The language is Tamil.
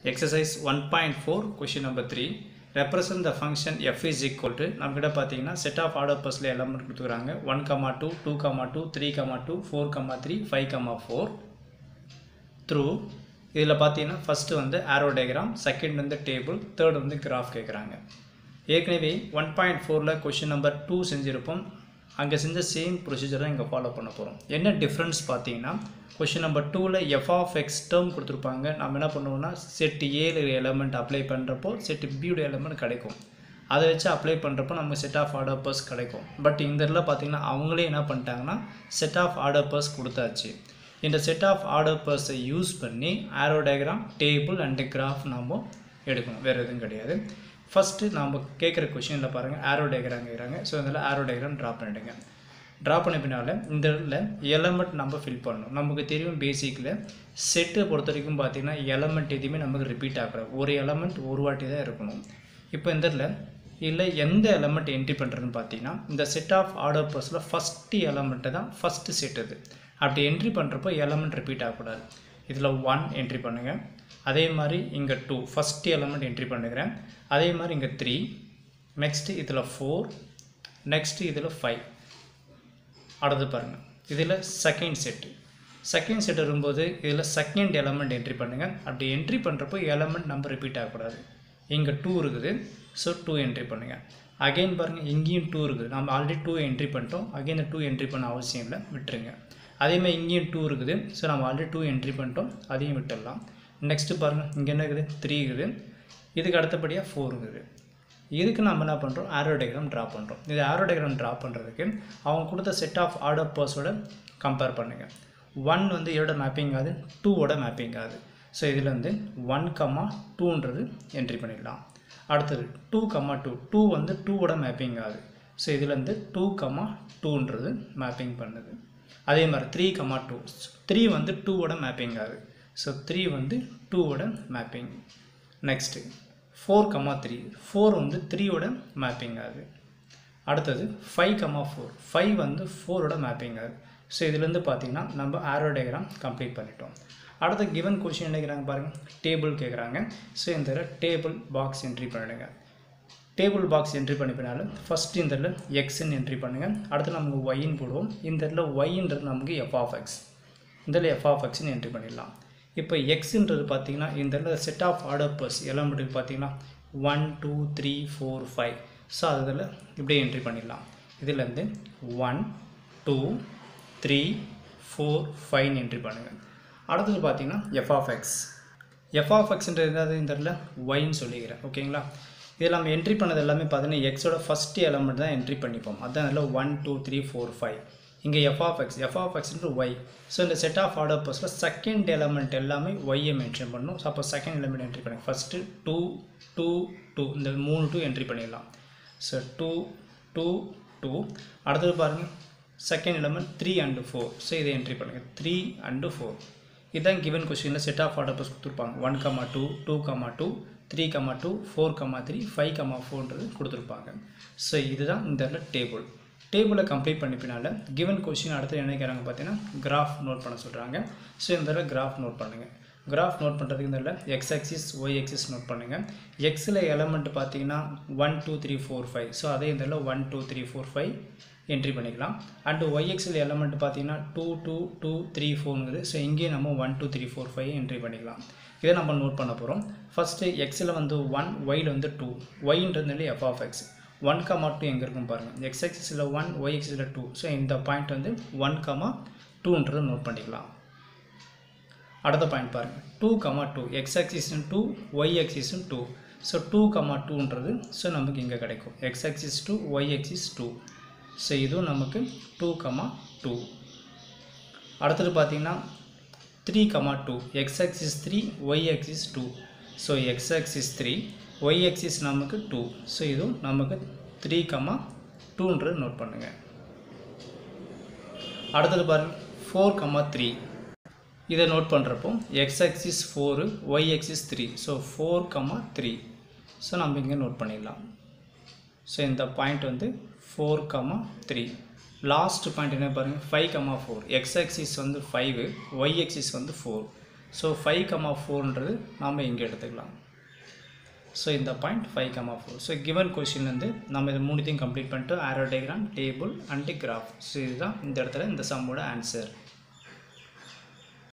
exercise one point four question number three represent the function F is equal to நம்மக்கிட்ட பார்த்தீங்கன்னா செட் ஆஃப் ஆர்டர் பர்ஸில் எல்லாமே கொடுத்துக்கிறாங்க one comma two two comma two three comma two four comma three five comma four through இதில் பார்த்தீங்கன்னா ஃபஸ்ட்டு வந்து ஆரோ டயக்ராம் செகண்ட் வந்து டேபிள் தேர்ட் வந்து கிராஃப் கேட்குறாங்க ஏற்கனவே ஒன் பாயிண்ட் ஃபோரில் கொஷின் நம்பர் டூ செஞ்சுருப்போம் அங்கே செஞ்ச சேம் ப்ரொசீஜர் தான் இங்கே ஃபாலோ பண்ண போகிறோம் என்ன டிஃப்ரென்ஸ் பார்த்தீங்கன்னா கொஷின் நம்பர் டூவில் எஃப் ஆஃப் எக்ஸ் டேர்ம் கொடுத்துருப்பாங்க நம்ம என்ன பண்ணுவோம்னா செட் ஏழு எலமெண்ட் அப்ளை பண்ணுறப்போ செட் பியோட எலமெண்ட் கிடைக்கும் அதை வச்சு அப்ளை பண்ணுறப்போ நமக்கு செட் ஆஃப் ஆர்டர் பர்ஸ் கிடைக்கும் பட் இந்த இதில் பார்த்தீங்கன்னா அவங்களே என்ன பண்ணிட்டாங்கன்னா செட் ஆஃப் ஆர்டர் பர்ஸ் கொடுத்தாச்சு இந்த செட் ஆஃப் ஆர்டர் பர்ஸை யூஸ் பண்ணி arrow diagram table and graph நம்ம எடுக்கணும் வேறு எதுவும் கிடையாது ஃபஸ்ட்டு நம்ம கேட்குற கொஷினில் பாருங்கள் ஆரோ டயக்ராம் கேட்குறாங்க ஸோ இதில் ஆரோ டயக்ராம் ட்ரா பண்ணிவிடுங்க ட்ரா பண்ண பின்னால் இந்த இடத்துல எலமெண்ட் நம்ம ஃபில் பண்ணணும் நமக்கு தெரியும் பேசிக்கில் செட்டை பொறுத்த வரைக்கும் பார்த்தீங்கன்னா எலமெண்ட் எதுவுமே நமக்கு ரிப்பீட் ஆகக்கூடாது ஒரு எலமெண்ட் ஒரு வாட்டி தான் இருக்கணும் இப்போ இந்த இடத்துல இல்லை எந்த எலமெண்ட் என்ட்ரி பண்ணுறதுன்னு பார்த்தீங்கன்னா இந்த செட் ஆஃப் ஆர்டர் பர்ஸில் ஃபஸ்ட்டு எலமெண்ட்டு தான் ஃபஸ்ட்டு செட் இது அப்படி என்ட்ரி பண்ணுறப்போ எலமெண்ட் ரிப்பீட் ஆகக்கூடாது இதில் ஒன் என்ட்ரி பண்ணுங்கள் அதே மாதிரி இங்கே டூ ஃபஸ்ட்டு எலமெண்ட் என்ட்ரி பண்ணுகிறேன் அதே மாதிரி இங்கே த்ரீ நெக்ஸ்ட்டு இதில் ஃபோர் நெக்ஸ்ட்டு இதில் ஃபைவ் அடுத்து பாருங்கள் இதில் செகண்ட் செட்டு செகண்ட் செட் வரும்போது இதில் செகண்ட் எலமெண்ட் என்ட்ரி பண்ணுங்கள் அப்படி என்ட்ரி பண்ணுறப்போ எலமெண்ட் நம்பர் ரிப்பீட் ஆகக்கூடாது இங்கே டூ இருக்குது ஸோ டூ என்ட்ரி பண்ணுங்கள் அகைன் பாருங்கள் இங்கேயும் டூ இருக்குது நம்ம ஆல்ரெடி டூ என்ட்ரி பண்ணிட்டோம் அகைன் இந்த டூ என்ட்ரி பண்ண அவசியம் இல்லை விட்டுருங்க அதேமாதிரி இங்கேயும் டூ இருக்குது ஸோ நம்ம ஆல்ரெடி டூ என்ட்ரி பண்ணிட்டோம் அதையும் விட்டுடலாம் நெக்ஸ்ட்டு பாருங்கள் இங்கே என்ன இருக்குது த்ரீ இருக்குது இதுக்கு அடுத்தபடியாக ஃபோர் இருக்குது இதுக்கு நம்ம என்ன பண்ணுறோம் ஆரோ டயக்ராம் ட்ரா பண்ணுறோம் இது ஆரோ டயக்ராம் ட்ரா பண்ணுறதுக்கு அவங்க கொடுத்த செட் ஆஃப் ஆர்டர் பர்ஸோட கம்பேர் பண்ணுங்கள் ஒன் வந்து இதோட மேப்பிங் ஆகுது டூவோட மேப்பிங் ஆகுது ஸோ இதில் வந்து ஒன் கம்மா டூன்றது என்ட்ரி பண்ணிடலாம் அடுத்தது டூ கம்மா டூ டூ வந்து டூவோட மேப்பிங் ஆகுது ஸோ இதில் வந்து டூ கம்மா டூன்றது மேப்பிங் பண்ணுது அதே மாதிரி த்ரீ கம்மா டூ த்ரீ வந்து டூவோட மேப்பிங் ஆகுது ஸோ த்ரீ வந்து டூவோட mapping next four comma three four வந்து த்ரீயோட மேப்பிங் ஆகுது அடுத்தது ஃபைவ் கம்மா ஃபோர் ஃபைவ் வந்து ஃபோரோட மேப்பிங் ஆகுது ஸோ இதுலேருந்து பார்த்தீங்கன்னா நம்ம ஆரோ டயக்ராம் கம்ப்ளீட் பண்ணிட்டோம் அடுத்த கிவன் கொஷின் என்ன கேட்குறாங்க பாருங்கள் டேபிள் கேட்குறாங்க ஸோ இந்த டேபிள் பாக்ஸ் என்ட்ரி பண்ணிடுங்க டேபிள் பாக்ஸ் என்ட்ரி பண்ணி பின்னாலும் ஃபஸ்ட்டு இந்த இடத்துல எக்ஸ்ன்னு என்ட்ரி பண்ணுங்கள் அடுத்து நமக்கு ஒய்ன்னு போடுவோம் இந்த இடத்துல ஒய்ன்றது நமக்கு எஃப் ஆஃப் எக்ஸ் இந்த இடத்துல எஃப் ஆஃப் எக்ஸ்ன்னு என்ட்ரி பண்ணிடலாம் இப்போ எக்ஸுன்றது பார்த்தீங்கன்னா இந்த இடத்துல செட் ஆஃப் ஆர்டர் பர்ஸ் எலமெண்ட்டுக்கு பார்த்தீங்கன்னா one two three four five so அதில் இப்படியே என்ட்ரி பண்ணிடலாம் இதுலேருந்து ஒன் டூ த்ரீ ஃபோர் ஃபைவ்னு என்ட்ரி பண்ணுங்கள் அடுத்தது பார்த்தீங்கன்னா f of x f of எக்ஸ்ன்றது என்னது இந்த இடத்துல ஒய்ன்னு சொல்லிக்கிறேன் ஓகேங்களா இதில் நம்ம என்ட்ரி பண்ணது எல்லாமே பார்த்தீங்கன்னா எக்ஸோட ஃபஸ்ட் எலமெண்ட் தான் என்ட்ரி பண்ணிப்போம் அதான் இதில் one two three four five இங்கே f of x f of எக்ஸ்ன்ற ஒய் ஸோ இந்த செட் ஆஃப் ஆர்டர் பர்ஸில் செகண்ட் எலமெண்ட் எல்லாமே ஒய்யை மென்ஷன் பண்ணணும் ஸோ அப்போ செகண்ட் எலமெண்ட் என்ட்ரி பண்ணுங்க ஃபஸ்ட்டு டூ டூ டூ இந்த மூணு டூ என்ட்ரி பண்ணிடலாம் ஸோ டூ டூ டூ அடுத்தது பாருங்கள் second element three and four so இதை என்ட்ரி பண்ணுங்கள் த்ரீ அண்டு ஃபோர் இதுதான் கிவன் கொஸ்டினில் செட் ஆஃப் ஆர்டர் பர்ஸ் கொடுத்துருப்பாங்க one comma two two comma two three comma two four comma three five comma ஃபோர்ன்றது கொடுத்துருப்பாங்க ஸோ இதுதான் இந்த இடத்துல டேபிள் டேபிளை கம்ப்ளீட் பண்ணி பின்னால் கிவன் கொஷின் அடுத்து என்ன கேட்குறாங்க பார்த்தீங்கன்னா கிராஃப் நோட் பண்ண சொல்கிறாங்க ஸோ இந்த தடவை கிராஃப் நோட் பண்ணுங்கள் கிராஃப் நோட் பண்ணுறதுக்கு இந்த இடத்துல x axis y axis note பண்ணுங்கள் எக்ஸில் எலமெண்ட் பார்த்தீங்கன்னா one two three four five so அதே இந்த இடத்துல one two three four five entry பண்ணிக்கலாம் அண்டு ஒய் எக்ஸில் எலமெண்ட் பார்த்தீங்கன்னா டூ டூ டூ த்ரீ ஃபோருங்குது ஸோ இங்கேயும் நம்ம one two three four five entry பண்ணிக்கலாம் இதை நம்ம நோட் பண்ண போகிறோம் ஃபஸ்ட்டு எக்ஸில் வந்து ஒன் ஒயில் வந்து two ஒய்ன்றது F of x one comma two எங்கே இருக்கும் பாருங்கள் எக்ஸ் எக்ஸில் ஒன் ஒய் எக்ஸில் டூ ஸோ இந்த பாயிண்ட் வந்து ஒன் கமா டூன்றதை நோட் பண்ணிக்கலாம் அடுத்த பாயிண்ட் பாருங்கள் டூ கமா டூ எக்ஸ் ஆக்சிஸும் டூ ஒய் ஆக்சிஸும் டூ ஸோ டூ கமா டூன்றது ஸோ நமக்கு இங்கே கிடைக்கும் x axis two y axis two so இதுவும் நமக்கு டூ கமா டூ அடுத்தது பார்த்தீங்கன்னா three comma two x axis three y axis two so x axis three y axis நமக்கு டூ ஸோ இதுவும் நமக்கு த்ரீ கமா டூன்றது நோட் பண்ணுங்கள் அடுத்தது பாருங்கள் ஃபோர் கமா த்ரீ இதை நோட் பண்ணுறப்போ x axis four y axis three so four comma three so நம்ம இங்கே நோட் பண்ணிடலாம் ஸோ இந்த பாயிண்ட் வந்து four comma three last point என்ன பாருங்கள் five comma four x axis வந்து ஃபைவு ஒய் ஆக்சிஸ் வந்து ஃபோர் ஸோ ஃபைவ் கமா ஃபோர்ன்றது நாம் இங்கே எடுத்துக்கலாம் ஸோ இந்த point five comma four so given கொஷின்லேருந்து நம்ம இது மூணுத்தையும் கம்ப்ளீட் பண்ணிட்டு arrow diagram table and graph so இதுதான் இந்த இடத்துல இந்த சம்மோட ஆன்சர்